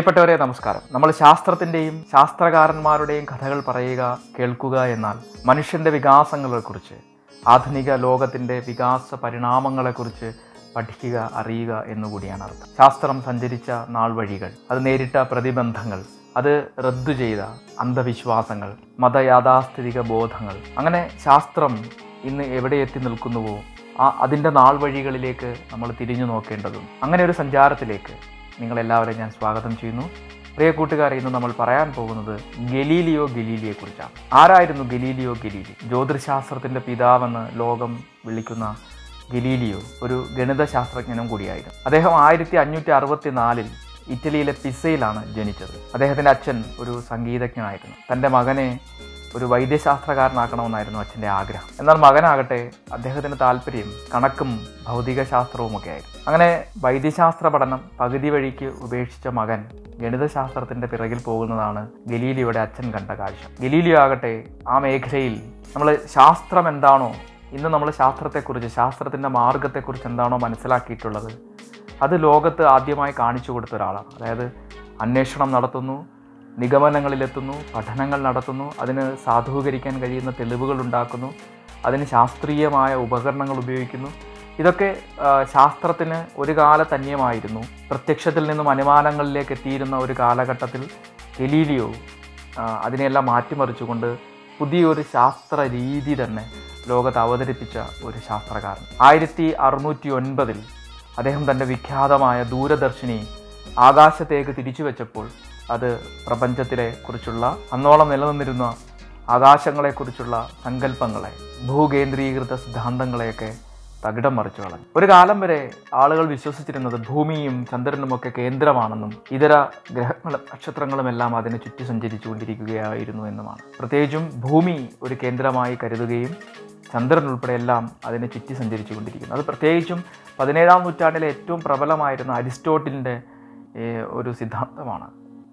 പ്രിയപ്പെട്ടവരെ നമസ്കാരം നമ്മൾ ശാസ്ത്രത്തിൻ്റെയും ശാസ്ത്രകാരന്മാരുടെയും കഥകൾ പറയുക കേൾക്കുക എന്നാൽ മനുഷ്യൻ്റെ വികാസങ്ങളെക്കുറിച്ച് ആധുനിക ലോകത്തിൻ്റെ വികാസ പരിണാമങ്ങളെക്കുറിച്ച് പഠിക്കുക അറിയുക എന്നുകൂടിയാണ് അർത്ഥം ശാസ്ത്രം സഞ്ചരിച്ച നാൾ വഴികൾ അത് നേരിട്ട പ്രതിബന്ധങ്ങൾ അത് റദ്ദു ചെയ്ത അന്ധവിശ്വാസങ്ങൾ മതയാഥാസ്ഥിതിക ബോധങ്ങൾ അങ്ങനെ ശാസ്ത്രം ഇന്ന് എവിടെ എത്തി നിൽക്കുന്നുവോ ആ അതിൻ്റെ നാൾ വഴികളിലേക്ക് നമ്മൾ തിരിഞ്ഞു നോക്കേണ്ടതും അങ്ങനെ ഒരു സഞ്ചാരത്തിലേക്ക് നിങ്ങളെല്ലാവരെയും ഞാൻ സ്വാഗതം ചെയ്യുന്നു പ്രിയ കൂട്ടുകാരെ ഇന്ന് നമ്മൾ പറയാൻ പോകുന്നത് ഗലീലിയോ ഗലീലിയെ കുറിച്ചാണ് ആരായിരുന്നു ഗലീലിയോ ഗലീലി ജ്യോതിശാസ്ത്രത്തിൻ്റെ പിതാവെന്ന് ലോകം വിളിക്കുന്ന ഗലീലിയോ ഒരു ഗണിതശാസ്ത്രജ്ഞനും കൂടിയായിരുന്നു അദ്ദേഹം ആയിരത്തി അഞ്ഞൂറ്റി അറുപത്തി നാലിൽ ഇറ്റലിയിലെ പിസയിലാണ് ജനിച്ചത് അദ്ദേഹത്തിൻ്റെ അച്ഛൻ ഒരു സംഗീതജ്ഞനായിരുന്നു തൻ്റെ മകനെ ഒരു വൈദ്യശാസ്ത്രകാരനാക്കണമെന്നായിരുന്നു അച്ഛൻ്റെ ആഗ്രഹം എന്നാൽ മകനാകട്ടെ അദ്ദേഹത്തിന് താല്പര്യം കണക്കും ഭൗതികശാസ്ത്രവും ഒക്കെ ആയിരുന്നു അങ്ങനെ വൈദ്യശാസ്ത്ര പഠനം പകുതി വഴിക്ക് ഉപേക്ഷിച്ച മകൻ ഗണിതശാസ്ത്രത്തിന്റെ പിറകിൽ പോകുന്നതാണ് ഗലീലിയോയുടെ അച്ഛൻ കണ്ട കാഴ്ച ഗലീലിയോ ആകട്ടെ ആ മേഖലയിൽ നമ്മൾ ശാസ്ത്രം എന്താണോ ഇന്ന് നമ്മൾ ശാസ്ത്രത്തെക്കുറിച്ച് ശാസ്ത്രത്തിൻ്റെ മാർഗത്തെക്കുറിച്ച് എന്താണോ മനസ്സിലാക്കിയിട്ടുള്ളത് അത് ലോകത്ത് ആദ്യമായി കാണിച്ചു കൊടുത്ത ഒരാളാണ് അതായത് അന്വേഷണം നടത്തുന്നു നിഗമനങ്ങളിലെത്തുന്നു പഠനങ്ങൾ നടത്തുന്നു അതിന് സാധൂകരിക്കാൻ കഴിയുന്ന തെളിവുകൾ ഉണ്ടാക്കുന്നു അതിന് ശാസ്ത്രീയമായ ഉപകരണങ്ങൾ ഉപയോഗിക്കുന്നു ഇതൊക്കെ ആ, ശാസ്ത്രത്തിന് ഒരു കാലത്തന്യമായിരുന്നു പ്രത്യക്ഷത്തിൽ നിന്നും അനുമാനങ്ങളിലേക്ക് എത്തിയിരുന്ന ഒരു കാലഘട്ടത്തിൽ ഗലീലിയോ ആ, അതിനെല്ലാം മാറ്റിമറിച്ചുകൊണ്ട് പുതിയൊരു ശാസ്ത്ര രീതി തന്നെ ലോകത്ത് അവതരിപ്പിച്ച ഒരു ശാസ്ത്രകാരൻ ആയിരത്തി അറുന്നൂറ്റി ഒൻപതിൽ അദ്ദേഹം തൻ്റെ വിഖ്യാതമായ ദൂരദർശിനി ആകാശത്തേക്ക് തിരിച്ചു വെച്ചപ്പോൾ അത് പ്രപഞ്ചത്തിലെ കുറിച്ചുള്ള അന്നോളം നിലനിന്നിരുന്ന ആകാശങ്ങളെക്കുറിച്ചുള്ള സങ്കല്പങ്ങളെ ഭൂകേന്ദ്രീകൃത സിദ്ധാന്തങ്ങളെയൊക്കെ തകിടം മറിച്ചു കളഞ്ഞു ഒരു കാലം വരെ ആളുകൾ വിശ്വസിച്ചിരുന്നത് ഭൂമിയും ചന്ദ്രനുമൊക്കെ കേന്ദ്രമാണെന്നും ഇതര ഗ്രഹങ്ങളും നക്ഷത്രങ്ങളും എല്ലാം അതിനെ ചുറ്റി സഞ്ചരിച്ചുകൊണ്ടിരിക്കുകയായിരുന്നു എന്നുമാണ് പ്രത്യേകിച്ചും ഭൂമി ഒരു കേന്ദ്രമായി കരുതുകയും ചന്ദ്രൻ ഉൾപ്പെടെ എല്ലാം അതിനെ ചുറ്റി സഞ്ചരിച്ചുകൊണ്ടിരിക്കുന്നു അത് പ്രത്യേകിച്ചും പതിനേഴാം നൂറ്റാണ്ടിലെ ഏറ്റവും പ്രബലമായിരുന്ന അരിസ്റ്റോട്ടിലിൻ്റെ ഏഹ്, ഒരു സിദ്ധാന്തമാണ്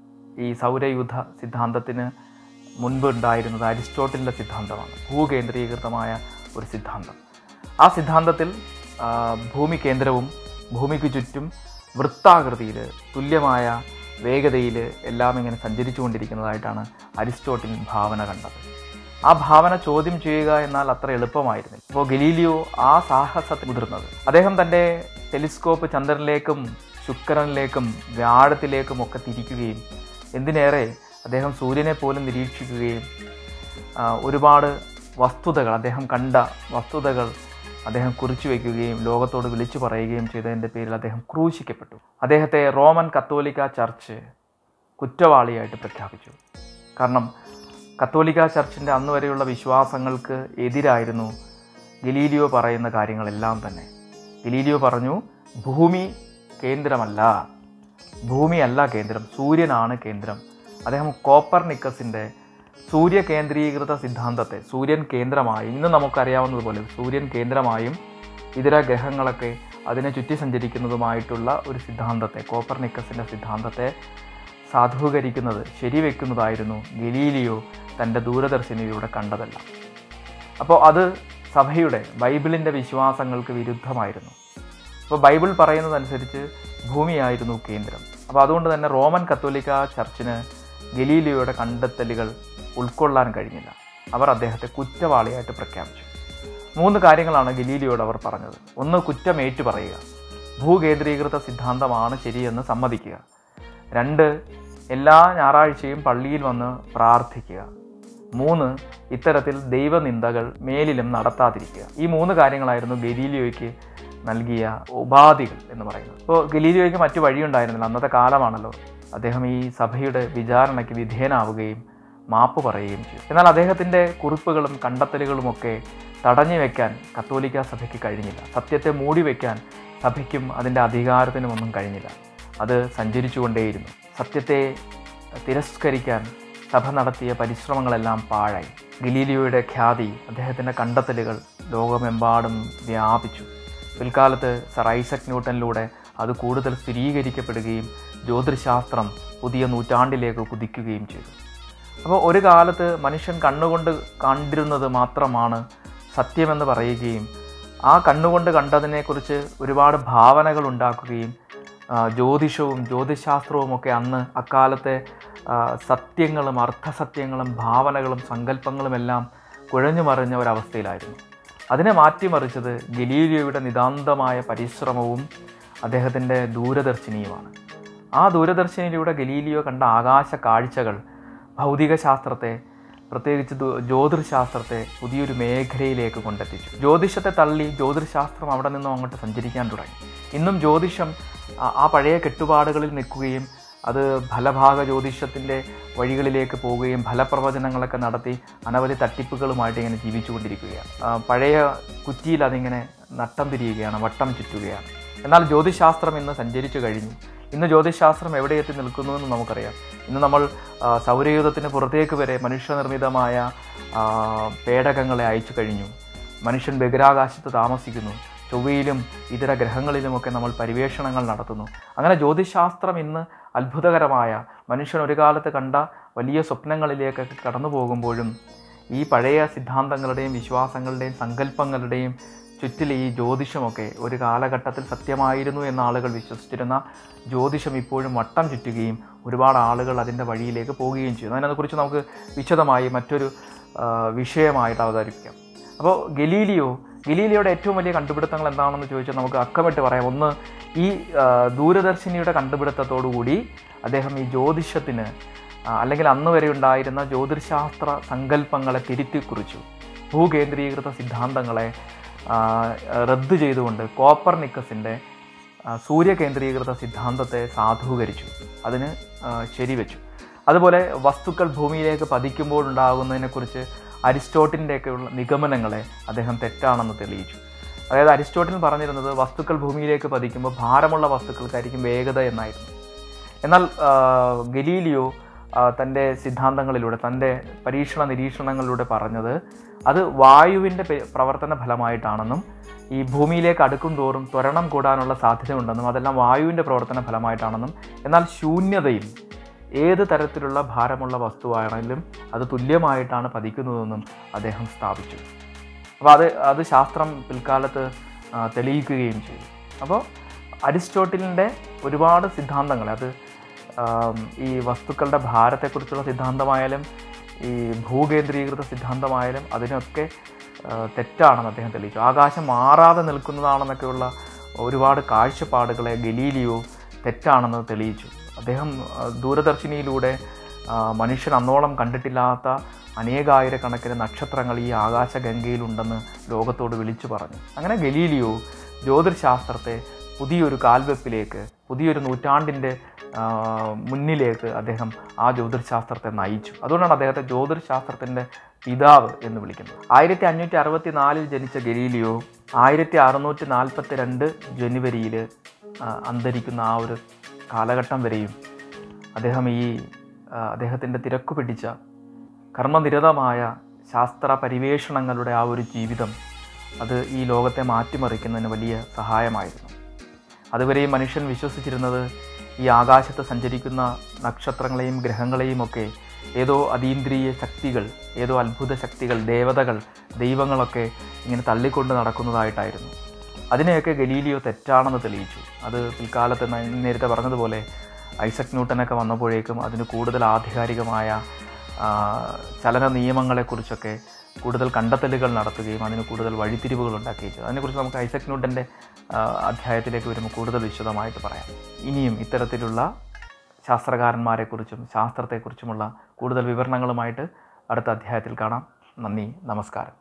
ഈ സൗരയുധ സിദ്ധാന്തത്തിന് മുൻപ് ഉണ്ടായിരുന്നത് അരിസ്റ്റോട്ടിലിൻ്റെ സിദ്ധാന്തമാണ് ഭൂകേന്ദ്രീകൃതമായ ഒരു സിദ്ധാന്തം ആ സിദ്ധാന്തത്തിൽ ആ, ഭൂമി കേന്ദ്രവും ഭൂമിക്ക് ചുറ്റും വൃത്താകൃതിയിൽ തുല്യമായ വേഗതയിൽ എല്ലാം ഇങ്ങനെ സഞ്ചരിച്ചു കൊണ്ടിരിക്കുന്നതായിട്ടാണ് അരിസ്റ്റോട്ടിൽ ഭാവന കണ്ടത് ആ ഭാവന ചോദ്യം ചെയ്യുക എന്നാൽ അത്ര എളുപ്പമായിരുന്നില്ല അപ്പോൾ ഗലീലിയോ ആ സാഹസത്തിൽ മുതിർന്നത് അദ്ദേഹം തൻ്റെ ടെലിസ്കോപ്പ് ചന്ദ്രനിലേക്കും ശുക്രനിലേക്കും വ്യാഴത്തിലേക്കും ഒക്കെ തിരിക്കുകയും എന്തിനേറെ അദ്ദേഹം സൂര്യനെ പോലും നിരീക്ഷിക്കുകയും ആ, ഒരുപാട് വസ്തുതകൾ അദ്ദേഹം കണ്ട വസ്തുതകൾ അദ്ദേഹം കുറിച്ചു വയ്ക്കുകയും ലോകത്തോട് വിളിച്ചു പറയുകയും ചെയ്തതിൻ്റെ പേരിൽ അദ്ദേഹം ക്രൂശിക്കപ്പെട്ടു അദ്ദേഹത്തെ റോമൻ കത്തോലിക്ക ചർച്ച് കുറ്റവാളിയായിട്ട് പ്രഖ്യാപിച്ചു കാരണം കത്തോലിക്ക ചർച്ചിൻ്റെ അന്ന് വരെയുള്ള വിശ്വാസങ്ങൾക്ക് എതിരായിരുന്നു ഗലീലിയോ പറയുന്ന കാര്യങ്ങളെല്ലാം തന്നെ ഗലീലിയോ പറഞ്ഞു ഭൂമി കേന്ദ്രമല്ല ഭൂമിയല്ല കേന്ദ്രം സൂര്യനാണ് കേന്ദ്രം അദ്ദേഹം കോപ്പർനിക്കസിൻ്റെ സൂര്യ കേന്ദ്രീകൃത സിദ്ധാന്തത്തെ സൂര്യൻ കേന്ദ്രമായി ഇന്ന് നമുക്കറിയാവുന്നതുപോലെ സൂര്യൻ കേന്ദ്രമായും ഇതര ഗ്രഹങ്ങളൊക്കെ അതിനെ ചുറ്റി സഞ്ചരിക്കുന്നതുമായിട്ടുള്ള ഒരു സിദ്ധാന്തത്തെ കോപ്പർനിക്കസിൻ്റെ സിദ്ധാന്തത്തെ സാധൂകരിക്കുന്നത് ശരിവെക്കുന്നതായിരുന്നു ഗലീലിയോ തൻ്റെ ദൂരദർശിനിയിലൂടെ കണ്ടതല്ല അപ്പോൾ അത് സഭയുടെ ബൈബിളിൻ്റെ വിശ്വാസങ്ങൾക്ക് വിരുദ്ധമായിരുന്നു അപ്പോൾ ബൈബിൾ പറയുന്നതനുസരിച്ച് ഭൂമിയായിരുന്നു കേന്ദ്രം അപ്പോൾ അതുകൊണ്ട് തന്നെ റോമൻ കത്തോലിക്ക ചർച്ചിന് ഗലീലിയോയുടെ കണ്ടെത്തലുകൾ ഉൾക്കൊള്ളാൻ കഴിഞ്ഞില്ല അവർ അദ്ദേഹത്തെ കുറ്റവാളിയായിട്ട് പ്രഖ്യാപിച്ചു മൂന്ന് കാര്യങ്ങളാണ് ഗലീലിയോട് അവർ പറഞ്ഞത് ഒന്ന് കുറ്റം ഏറ്റു പറയുക ഭൂകേന്ദ്രീകൃത സിദ്ധാന്തമാണ് ശരിയെന്ന് സമ്മതിക്കുക രണ്ട് എല്ലാ ഞായറാഴ്ചയും പള്ളിയിൽ വന്ന് പ്രാർത്ഥിക്കുക മൂന്ന് ഇത്തരത്തിൽ ദൈവനിന്ദകൾ മേലിലും നടത്താതിരിക്കുക ഈ മൂന്ന് കാര്യങ്ങളായിരുന്നു ഗലീലിയോയ്ക്ക് നൽകിയ ഉപാധികൾ എന്ന് പറയുന്നത് അപ്പോൾ ഗലീലിയോയ്ക്ക് മറ്റു വഴിയുണ്ടായിരുന്നില്ല അന്നത്തെ കാലമാണല്ലോ അദ്ദേഹം ഈ സഭയുടെ വിചാരണയ്ക്ക് വിധേയനാവുകയും മാപ്പ് പറയുകയും ചെയ്തു എന്നാൽ അദ്ദേഹത്തിൻ്റെ കുറിപ്പുകളും കണ്ടെത്തലുകളുമൊക്കെ തടഞ്ഞു വെക്കാൻ കത്തോലിക്ക സഭയ്ക്ക് കഴിഞ്ഞില്ല സത്യത്തെ മൂടി വെക്കാൻ സഭയ്ക്കും അതിൻ്റെ അധികാരത്തിനുമൊന്നും കഴിഞ്ഞില്ല അത് സഞ്ചരിച്ചുകൊണ്ടേയിരുന്നു സത്യത്തെ തിരസ്കരിക്കാൻ സഭ നടത്തിയ പരിശ്രമങ്ങളെല്ലാം പാഴായി ഗലീലിയോയുടെ ഖ്യാതി അദ്ദേഹത്തിൻ്റെ കണ്ടെത്തലുകൾ ലോകമെമ്പാടും വ്യാപിച്ചു പിൽക്കാലത്ത് സർ ഐസക് ന്യൂട്ടനിലൂടെ അത് കൂടുതൽ സ്ഥിരീകരിക്കപ്പെടുകയും ജ്യോതിശാസ്ത്രം പുതിയ നൂറ്റാണ്ടിലേക്ക് കുതിക്കുകയും ചെയ്തു അപ്പോൾ ഒരു കാലത്ത് മനുഷ്യൻ കണ്ണുകൊണ്ട് കണ്ടിരുന്നത് മാത്രമാണ് സത്യമെന്ന് പറയുകയും ആ കണ്ണുകൊണ്ട് കണ്ടതിനെക്കുറിച്ച് ഒരുപാട് ഭാവനകൾ ഉണ്ടാക്കുകയും ആ, ജ്യോതിഷവും ജ്യോതിശാസ്ത്രവും ഒക്കെ അന്ന് അക്കാലത്തെ ആ, സത്യങ്ങളും അർത്ഥസത്യങ്ങളും ഭാവനകളും സങ്കല്പങ്ങളും എല്ലാം കുഴഞ്ഞു മറിഞ്ഞ ഒരവസ്ഥയിലായിരുന്നു അതിനെ മാറ്റിമറിച്ചത് ഗലീലിയോയുടെ നിതാന്തമായ പരിശ്രമവും അദ്ദേഹത്തിൻ്റെ ദൂരദർശിനിയുമാണ് ആ ദൂരദർശനിയിലൂടെ ഗലീലിയോ കണ്ട ആകാശ കാഴ്ചകൾ ഭൗതിക ശാസ്ത്രത്തെ പ്രത്യേകിച്ച് ദു- ജ്യോതിർശാസ്ത്രത്തെ പുതിയൊരു മേഖലയിലേക്ക് കൊണ്ടെത്തിച്ചു ജ്യോതിഷത്തെ തള്ളി ജ്യോതിർശാസ്ത്രം അവിടെ നിന്നും അങ്ങോട്ട് സഞ്ചരിക്കാൻ തുടങ്ങി ഇന്നും ജ്യോതിഷം ആ- ആ പഴയ കെട്ടുപാടുകളിൽ നിൽക്കുകയും അത് ഫലഭാഗ ജ്യോതിഷത്തിൻ്റെ വഴികളിലേക്ക് പോവുകയും ഫലപ്രവചനങ്ങളൊക്കെ നടത്തി അനവധി തട്ടിപ്പുകളുമായിട്ട് ഇങ്ങനെ ജീവിച്ചുകൊണ്ടിരിക്കുകയാണ് ആ, പഴയ കുറ്റിയിൽ അതിങ്ങനെ നട്ടം തിരിയുകയാണ് വട്ടം ചുറ്റുകയാണ് എന്നാൽ ജ്യോതിശാസ്ത്രം ഇന്ന് സഞ്ചരിച്ചു കഴിഞ്ഞു ഇന്ന് ജ്യോതിശാസ്ത്രം എവിടെ എത്തി നിൽക്കുന്നു എന്ന് നമുക്കറിയാം ഇന്ന് നമ്മൾ ആ, സൗരയൂഥത്തിന് പുറത്തേക്ക് വരെ മനുഷ്യനിർമ്മിതമായ ആ, പേടകങ്ങളെ അയച്ചു കഴിഞ്ഞു മനുഷ്യൻ ബഹിരാകാശത്ത് താമസിക്കുന്നു ചൊവ്വയിലും ഇതര ഗ്രഹങ്ങളിലുമൊക്കെ നമ്മൾ പരിവേഷണങ്ങൾ നടത്തുന്നു അങ്ങനെ ജ്യോതിശാസ്ത്രം ഇന്ന് അത്ഭുതകരമായ മനുഷ്യൻ ഒരു കാലത്ത് കണ്ട വലിയ സ്വപ്നങ്ങളിലേക്കൊക്കെ കടന്നു പോകുമ്പോഴും ഈ പഴയ സിദ്ധാന്തങ്ങളുടെയും വിശ്വാസങ്ങളുടെയും സങ്കല്പങ്ങളുടെയും ചുറ്റിൽ ഈ ജ്യോതിഷമൊക്കെ ഒരു കാലഘട്ടത്തിൽ സത്യമായിരുന്നു എന്ന ആളുകൾ വിശ്വസിച്ചിരുന്ന ജ്യോതിഷം ഇപ്പോഴും വട്ടം ചുറ്റുകയും ഒരുപാട് ആളുകൾ അതിൻ്റെ വഴിയിലേക്ക് പോവുകയും ചെയ്യുന്നു അതിനെക്കുറിച്ച് നമുക്ക് വിശദമായി മറ്റൊരു ആ, വിഷയമായിട്ട് അവതരിപ്പിക്കാം അപ്പോൾ ഗലീലിയോ ഗലീലിയോയുടെ ഏറ്റവും വലിയ കണ്ടുപിടുത്തങ്ങൾ എന്താണെന്ന് ചോദിച്ചാൽ നമുക്ക് അക്കമിട്ട് പറയാം ഒന്ന് ഈ ആ, ദൂരദർശിനിയുടെ കണ്ടുപിടുത്തത്തോടുകൂടി അദ്ദേഹം ഈ ജ്യോതിഷത്തിന് ആ, അല്ലെങ്കിൽ അന്ന് വരെ ഉണ്ടായിരുന്ന ജ്യോതിശാസ്ത്ര സങ്കല്പങ്ങളെ തിരുത്തി കുറിച്ചു ഭൂകേന്ദ്രീകൃത സിദ്ധാന്തങ്ങളെ ആ, റദ്ദ് ചെയ്തുകൊണ്ട് കോപ്പർ നിക്കസിൻ്റെ സൂര്യകേന്ദ്രീകൃത സിദ്ധാന്തത്തെ സാധൂകരിച്ചു അതിന് ആ, ശരിവെച്ചു അതുപോലെ വസ്തുക്കൾ ഭൂമിയിലേക്ക് പതിക്കുമ്പോൾ ഉണ്ടാകുന്നതിനെക്കുറിച്ച് അരിസ്റ്റോട്ടിൻ്റെയൊക്കെയുള്ള നിഗമനങ്ങളെ അദ്ദേഹം തെറ്റാണെന്ന് തെളിയിച്ചു അതായത് അരിസ്റ്റോട്ടിൽ പറഞ്ഞിരുന്നത് വസ്തുക്കൾ ഭൂമിയിലേക്ക് പതിക്കുമ്പോൾ ഭാരമുള്ള വസ്തുക്കൾക്കായിരിക്കും വേഗത എന്നായിരുന്നു എന്നാൽ ആ, ഗലീലിയോ ആ, തൻ്റെ സിദ്ധാന്തങ്ങളിലൂടെ തൻ്റെ പരീക്ഷണ നിരീക്ഷണങ്ങളിലൂടെ പറഞ്ഞത് അത് വായുവിൻ്റെ പെ- പ്രവർത്തന ഫലമായിട്ടാണെന്നും ഈ ഭൂമിയിലേക്ക് അടുക്കും തോറും ത്വരണം കൂടാനുള്ള സാധ്യതയുണ്ടെന്നും അതെല്ലാം വായുവിൻ്റെ പ്രവർത്തന ഫലമായിട്ടാണെന്നും എന്നാൽ ശൂന്യതയിൽ ഏത് തരത്തിലുള്ള ഭാരമുള്ള വസ്തുവാണെങ്കിലും അത് തുല്യമായിട്ടാണ് പതിക്കുന്നതെന്നും അദ്ദേഹം സ്ഥാപിച്ചു അപ്പോൾ അത് അത് ശാസ്ത്രം പിൽക്കാലത്ത് ആ, തെളിയിക്കുകയും ചെയ്തു അപ്പോൾ അരിസ്റ്റോട്ടിലിൻ്റെ ഒരുപാട് സിദ്ധാന്തങ്ങൾ അത് ആം, ഈ വസ്തുക്കളുടെ ഭാരത്തെക്കുറിച്ചുള്ള സിദ്ധാന്തമായാലും ഈ ഭൂകേന്ദ്രീകൃത സിദ്ധാന്തമായാലും അതിനൊക്കെ ആ, തെറ്റാണെന്ന് അദ്ദേഹം തെളിയിച്ചു ആകാശം മാറാതെ നിൽക്കുന്നതാണെന്നൊക്കെയുള്ള ഒരുപാട് കാഴ്ചപ്പാടുകളെ ഗലീലിയോ തെറ്റാണെന്ന് തെളിയിച്ചു അദ്ദേഹം ആ, ദൂരദർശിനിയിലൂടെ ആ, മനുഷ്യൻ അന്നോളം കണ്ടിട്ടില്ലാത്ത അനേകായിരക്കണക്കിന് നക്ഷത്രങ്ങൾ ഈ ആകാശഗംഗയിലുണ്ടെന്ന് ലോകത്തോട് വിളിച്ചു പറഞ്ഞു അങ്ങനെ ഗലീലിയോ ജ്യോതിർശാസ്ത്രത്തെ പുതിയൊരു കാൽവെപ്പിലേക്ക് പുതിയൊരു നൂറ്റാണ്ടിൻ്റെ ആ, മുന്നിലേക്ക് അദ്ദേഹം ആ ജ്യോതിർശാസ്ത്രത്തെ നയിച്ചു അതുകൊണ്ടാണ് അദ്ദേഹത്തെ ജ്യോതിർശാസ്ത്രത്തിൻ്റെ പിതാവ് എന്ന് വിളിക്കുന്നത് ആയിരത്തി അഞ്ഞൂറ്റി അറുപത്തി നാലിൽ ജനിച്ച ഗലീലിയോ ആയിരത്തി അറുന്നൂറ്റി നാൽപ്പത്തി രണ്ട് ജനുവരിയിൽ അന്തരിക്കുന്ന ആ ഒരു കാലഘട്ടം വരെയും അദ്ദേഹം ഈ അദ്ദേഹത്തിൻ്റെ തിരക്കു പിടിച്ച കർമ്മനിരതമായ ശാസ്ത്ര പരിവേഷണങ്ങളുടെ ആ ഒരു ജീവിതം അത് ഈ ലോകത്തെ മാറ്റിമറിക്കുന്നതിന് വലിയ സഹായമായിരുന്നു അതുവരെയും മനുഷ്യൻ വിശ്വസിച്ചിരുന്നത് ഈ ആകാശത്ത് സഞ്ചരിക്കുന്ന നക്ഷത്രങ്ങളെയും ഗ്രഹങ്ങളെയും ഒക്കെ ഏതോ അതീന്ദ്രിയ ശക്തികൾ ഏതോ അത്ഭുത ശക്തികൾ ദേവതകൾ ദൈവങ്ങളൊക്കെ ഇങ്ങനെ തള്ളിക്കൊണ്ട് നടക്കുന്നതായിട്ടായിരുന്നു അതിനെയൊക്കെ ഗലീലിയോ തെറ്റാണെന്ന് തെളിയിച്ചു അത് പിൽക്കാലത്ത് ഞാൻ നേരത്തെ പറഞ്ഞതുപോലെ ഐസക് ന്യൂട്ടനൊക്കെ വന്നപ്പോഴേക്കും അതിന് കൂടുതൽ ആധികാരികമായ ആ, ചലന നിയമങ്ങളെക്കുറിച്ചൊക്കെ കൂടുതൽ കണ്ടെത്തലുകൾ നടത്തുകയും അതിന് കൂടുതൽ വഴിത്തിരിവുകൾ ഉണ്ടാക്കുകയും ചെയ്തു അതിനെക്കുറിച്ച് നമുക്ക് ഐസക് ന്യൂട്ടൻ്റെ ആ, അധ്യായത്തിലേക്ക് വരുമ്പോൾ കൂടുതൽ വിശദമായിട്ട് പറയാം ഇനിയും ഇത്തരത്തിലുള്ള ശാസ്ത്രകാരന്മാരെക്കുറിച്ചും ശാസ്ത്രത്തെക്കുറിച്ചുമുള്ള കൂടുതൽ വിവരണങ്ങളുമായിട്ട് അടുത്ത അധ്യായത്തിൽ കാണാം നന്ദി നമസ്കാരം